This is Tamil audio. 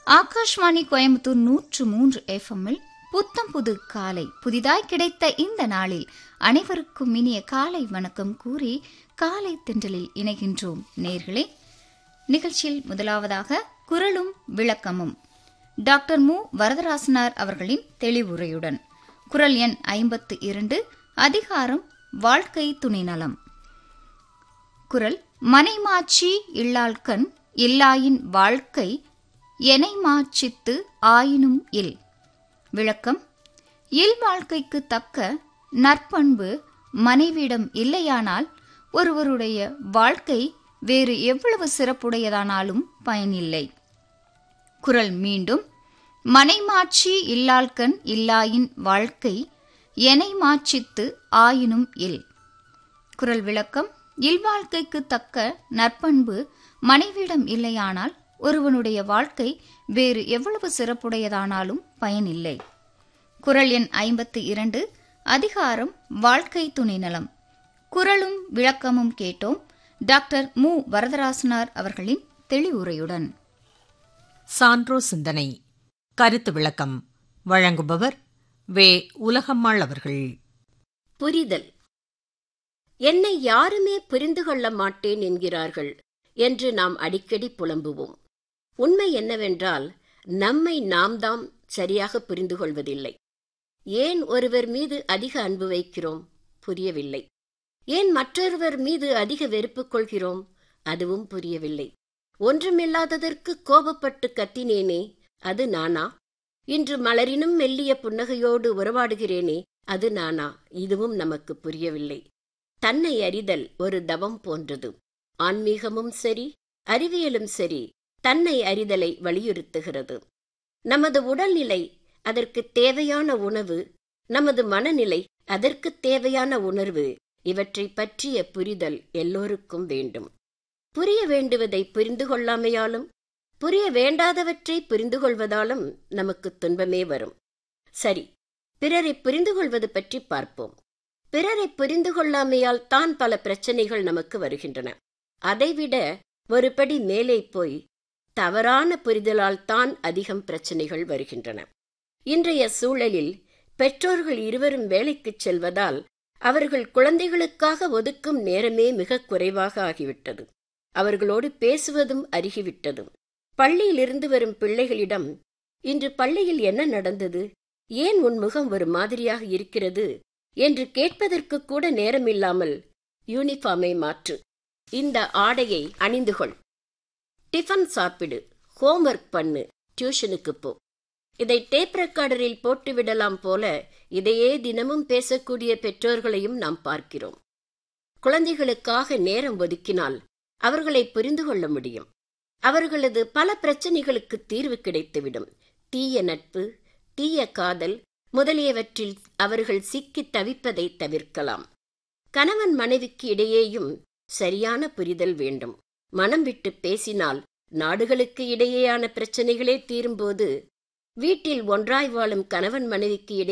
ஆகாஷ்வாணி கோயம்புத்தூர் நூற்று மூன்று எஃப்எம்மில் புத்தம் புது காலை புதிதாய் கிடைத்த இந்த நாளில் அனைவருக்கும் இனிய காலை வணக்கம் கூறி காலை தென்றலில் இணைகின்றோம் நேர்களே நிகழ்ச்சியில் முதலாவதாக குரலும் விளக்கமும் டாக்டர் மு வரதராசனார் அவர்களின் தெளிவுரையுடன் குரல் எண் ஐம்பத்து இரண்டு அதிகாரம் வாழ்க்கை துணைநலம் குரல் மனைமாட்சி இல்லாள்கண் இல்லாயின் வாழ்க்கை எனைமாச்சித்து ஆயினும் இல் விளக்கம் இல் வாழ்க்கைக்கு தக்க நற்பண்பு மனைவியிடம் இல்லையானால் ஒருவருடைய வாழ்க்கை வேறு எவ்வளவு சிறப்புடையதானாலும் பயனில்லை குரல் மீண்டும் மனைமாட்சி இல்லாள்கண் இல்லாயின் வாழ்க்கை எனை மாட்சித்து ஆயினும் இல் குரல் விளக்கம் இல்வாழ்க்கைக்கு தக்க நற்பண்பு மனைவியிடம் இல்லையானால் ஒருவனுடைய வாழ்க்கை வேறு எவ்வளவு சிறப்புடையதானாலும் பயனில்லை குரல் எண் ஐம்பத்து இரண்டு அதிகாரம் வாழ்க்கை துணைநலம் குரலும் விளக்கமும் கேட்டோம் டாக்டர் மு வரதராசனார் அவர்களின் தெளிவுரையுடன் சான்றோ சிந்தனை கருத்து விளக்கம் வழங்குபவர் வே உலகம்மாள் அவர்கள் புரிதல் என்னை யாருமே புரிந்து கொள்ள மாட்டேன் என்கிறார்கள் என்று நாம் அடிக்கடி புலம்புவோம் உண்மை என்னவென்றால் நம்மை நாம் தாம் சரியாக புரிந்து கொள்வதில்லை ஏன் ஒருவர் மீது அதிக அன்பு வைக்கிறோம் புரியவில்லை ஏன் மற்றொருவர் மீது அதிக வெறுப்பு கொள்கிறோம் அதுவும் புரியவில்லை ஒன்றுமில்லாததற்கு கோபப்பட்டு கத்தினேனே அது நானா இன்று மலரினும் மெல்லிய புன்னகையோடு உறவாடுகிறேனே அது நானா இதுவும் நமக்கு புரியவில்லை தன்னை அறிதல் ஒரு தவம் போன்றது ஆன்மீகமும் சரி அறிவியலும் சரி தன்னை அறிதலை வலியுறுத்துகிறது நமது உடல்நிலை அதற்கு தேவையான உணவு நமது மனநிலை அதற்கு தேவையான உணர்வு இவற்றை பற்றிய புரிதல் எல்லோருக்கும் வேண்டும் புரிய வேண்டுவதை புரிந்து கொள்ளாமையாலும் புரிய வேண்டாதவற்றை புரிந்து கொள்வதாலும் நமக்கு துன்பமே வரும் சரி பிறரை புரிந்து கொள்வது பற்றி பார்ப்போம் பிறரை புரிந்து கொள்ளாமையால் தான் பல பிரச்சனைகள் நமக்கு வருகின்றன அதைவிட ஒருபடி மேலே போய் தவறான புரிதலால் தான் அதிகம் பிரச்சனைகள் வருகின்றன இன்றைய சூழலில் பெற்றோர்கள் இருவரும் வேலைக்குச் செல்வதால் அவர்கள் குழந்தைகளுக்காக ஒதுக்கும் நேரமே மிக குறைவாக ஆகிவிட்டது அவர்களோடு பேசுவதும் அருகிவிட்டது பள்ளியிலிருந்து வரும் பிள்ளைகளிடம் இன்று பள்ளியில் என்ன நடந்தது ஏன் உன் முகம் ஒரு மாதிரியாக இருக்கிறது என்று கேட்பதற்கு கூட நேரமில்லாமல் யூனிஃபார்மை மாற்று இந்த ஆடையை அணிந்து கொள் டிஃபன் சாப்பிடு ஹோம்ஒர்க் பண்ணு டியூஷனுக்கு போ இதை டேப் ரெக்கார்டரில் போட்டு விடலாம் போல இதையே தினமும் பேசக்கூடிய பெற்றோர்களையும் நாம் பார்க்கிறோம் குழந்தைகளுக்காக நேரம் ஒதுக்கினால் அவர்களை புரிந்து கொள்ள முடியும் அவர்களது பல பிரச்சனைகளுக்கு தீர்வு கிடைத்துவிடும் தீய நட்பு தீய காதல் முதலியவற்றில் அவர்கள் சிக்கித் தவிப்பதை தவிர்க்கலாம் கணவன் மனைவிக்கு இடையேயும் சரியான புரிதல் வேண்டும் மனம் விட்டு பேசினால் நாடுகளுக்கு இடையேயான பிரச்சனைகளே தீரும்போது வீட்டில் ஒன்றாய் வாழும் கணவன் மனைவிக்கு இடையே